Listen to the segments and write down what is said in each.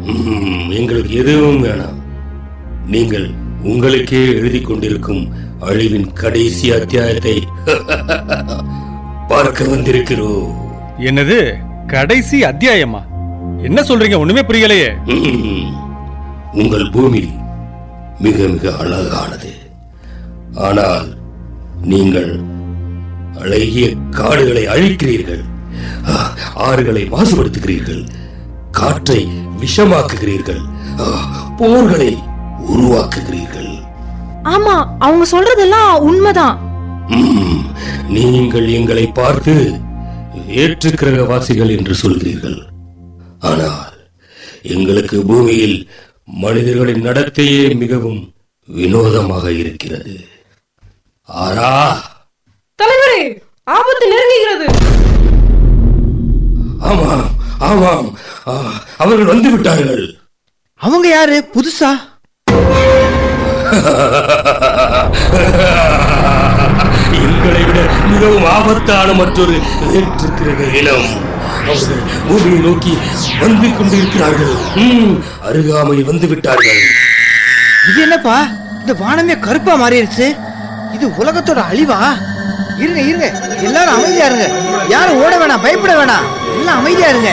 ம்ம், எங்களுக்கு எதுவும் வேணாம் நீங்கள் உங்களுக்கே எழுதி கொண்டிருக்கும் அழிவின் கடைசி அத்தியாயத்தை பார்க்க வந்திருக்கிறோம் என்னது கடைசி அத்தியாயமா என்ன சொல்றீங்க ஒண்ணுமே புரியலையே ம்ம். உங்கள் பூமி மிக மிக அழகானது ஆனால் நீங்கள் அழகிய காடுகளை அழிக்கிறீர்கள் ஆ, ஆறுகளை மாசுபடுத்துகிறீர்கள் காற்றை விஷமாக்குகிறீர்கள் ஆ, போர்களை உருவாக்குகிறீர்கள் ஆமா அவங்க சொல்றதெல்லாம் உண்மைதான் ம்ம். நீங்கள் எங்களை பார்த்து ஏற்றுக்கிரகவாசிகள் என்று சொல்கிறீர்கள் ஆனால் எங்களுக்கு பூமியில் மனிதர்களின் நடத்தையே மிகவும் வினோதமாக இருக்கிறது ஆரா தலைவரே ஆபத்து நெருங்குகிறது ஆமாம் ஆமாம் ஆ, அவர்கள் வந்து விட்டார்கள் அவங்க யாரு புதுசா எங்களை விட மிகவும் ஆபத்தான மற்றொரு வேற்றுக்கிரக இனம் அவர்கள் பூமியை நோக்கி வந்து கொண்டிருக்கிறார்கள் ம், அருகாமையில் வந்து விட்டார்கள் இது என்னப்பா இந்த வானமே கருப்பா மாறிடுச்சு இது உலகத்தோட அழிவா இருங்க இருங்க எல்லாரும் அமைதியா இருங்க யாரும் ஓட வேணாம் பயப்பட வேணாம் எல்லாம் அமைதியா இருங்க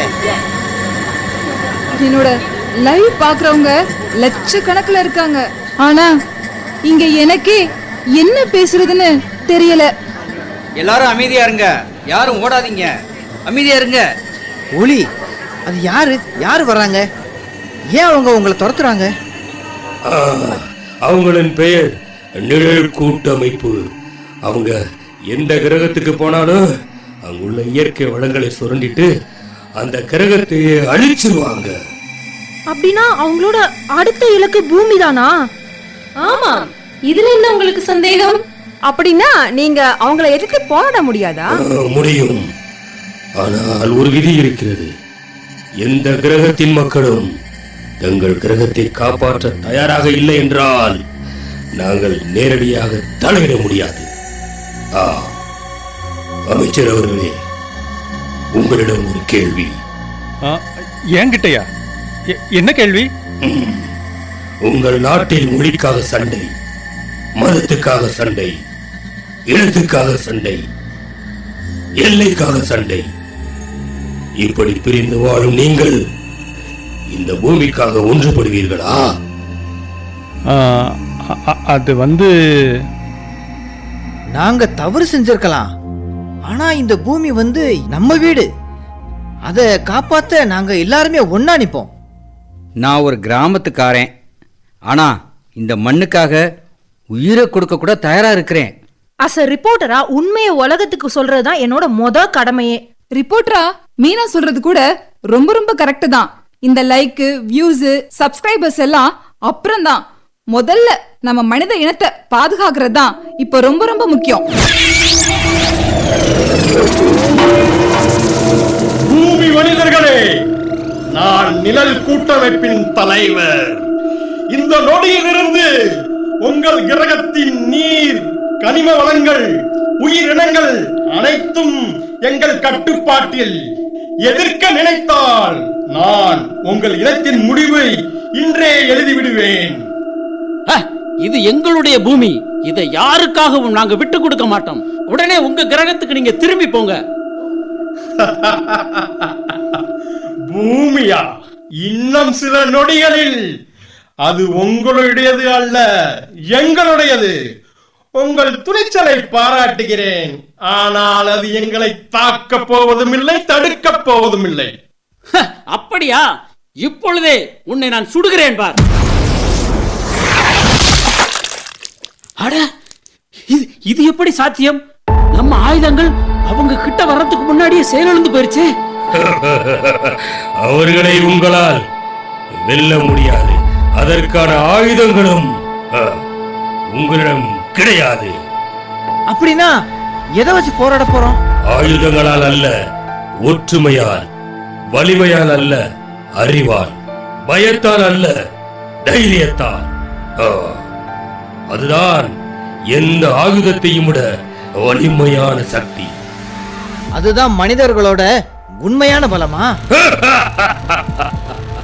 என்னோட லைவ் பாக்குறவங்க லட்சக்கணக்குல இருக்காங்க ஆனா இங்க எனக்கே என்ன பேசுறதுன்னு தெரியல எல்லாரும் அமைதியா இருங்க யாரும் ஓடாதீங்க அமைதியா இருங்க ஒளி அது யாரு யாரு வர்றாங்க ஏன் அவங்க உங்களை துரத்துறாங்க ஆ, அவங்களின் பெயர் நிழல் கூட்டமைப்பு அவங்க எந்த கிரகத்துக்கு போனாலும் அங்குள்ள இயற்கை வளங்களை சுரண்டிட்டு அந்த கிரகத்தையே அழிச்சிருவாங்க அப்படின்னா அவங்களோட அடுத்த இலக்கு பூமி தானா ஆமா இதுல என்ன உங்களுக்கு சந்தேகம் அப்படின்னா நீங்க அவங்கள எதிர்த்து போராட முடியாதா ஆ, முடியும் ஆனால் ஒரு விதி இருக்கிறது எந்த கிரகத்தின் மக்களும் தங்கள் கிரகத்தை காப்பாற்ற தயாராக இல்லை என்றால் நாங்கள் நேரடியாக தலையிட முடியாது ஆ அமைச்சர் அவர்களே உங்களிடம் ஒரு கேள்வி ஆ, என்கிட்டயா எ- என்ன கேள்வி உங்கள் நாட்டில் மொழிக்காக சண்டை மதத்துக்காக சண்டை இனத்துக்காக சண்டை எல்லைக்காக சண்டை இப்படி பிரிந்து வாழும் நீங்கள் இந்த பூமிக்காக ஒன்றுபடுவீர்களா ஆ, அ- அ- அது வந்து நாங்க தவறு செஞ்சிருக்கலாம் ஆனா இந்த பூமி வந்து நம்ம வீடு அதை காப்பாத்த நாங்க எல்லாருமே ஒண்ணா நிப்போம் நான் ஒரு கிராமத்துக்காரன் ஆனா இந்த மண்ணுக்காக உயிரை கொடுக்க கூட தயாரா இருக்கிறேன் அஸ் அ ரிப்போர்ட்டரா உண்மையை உலகத்துக்கு சொல்றதுதான் என்னோட மொத கடமையே ரிப்போர்ட்டரா மீனா சொல்றது கூட ரொம்ப ரொம்ப கரெக்ட் தான் இந்த லைக் வியூஸ் சப்ஸ்கிரைபர்ஸ் எல்லாம் அப்புறம் தான் முதல்ல நம்ம மனித இனத்தை பாதுகாக்கிறது தான் இப்போ ரொம்ப ரொம்ப முக்கியம் பூமி மனிதர்களே நான் நிழல் கூட்டமைப்பின் தலைவர் இந்த நொடியிலிருந்து உங்கள் கிரகத்தின் நீர் கனிம வளங்கள் உயிரினங்கள் அனைத்தும் எங்கள் கட்டுப்பாட்டில் எதிர்க்க நினைத்தால் நான் உங்கள் இனத்தின் முடிவை இன்றே எழுதிவிடுவேன் ஹ, இது எங்களுடைய பூமி இதை யாருக்காகவும் நாங்க விட்டு கொடுக்க மாட்டோம் உடனே உங்க கிரகத்துக்கு நீங்க திரும்பி போங்க பூமியா இன்னும் சில நொடிகளில் அது உங்களுடையது அல்ல எங்களுடையது உங்கள் துணிச்சலை பாராட்டுகிறேன் ஆனால் அது எங்களை தாக்கப் போவதும் இல்லை தடுக்கப் போவதும் இல்லை ஹ, அப்படியா இப்பொழுதே உன்னை நான் சுடுகிறேன் பார் அட இது இது எப்படி சாத்தியம் நம்ம ஆயுதங்கள் அவங்க கிட்ட வர்றதுக்கு முன்னாடியே செயலிழந்து போயிருச்சே அவர்களை உங்களால் வெல்ல முடியாது அதற்கான ஆயுதங்களும் ஆ, உங்களிடம் கிடையாது அப்படின்னா எதை வச்சு போராட போறோம் ஆயுதங்களால் அல்ல ஒற்றுமையால் வலிமையால் அல்ல அறிவால் பயத்தால் அல்ல தைரியத்தால் ஆ, அதுதான் எந்த ஆயுதத்தையும் விட வலிமையான சக்தி அதுதான் மனிதர்களோட உண்மையான பலமா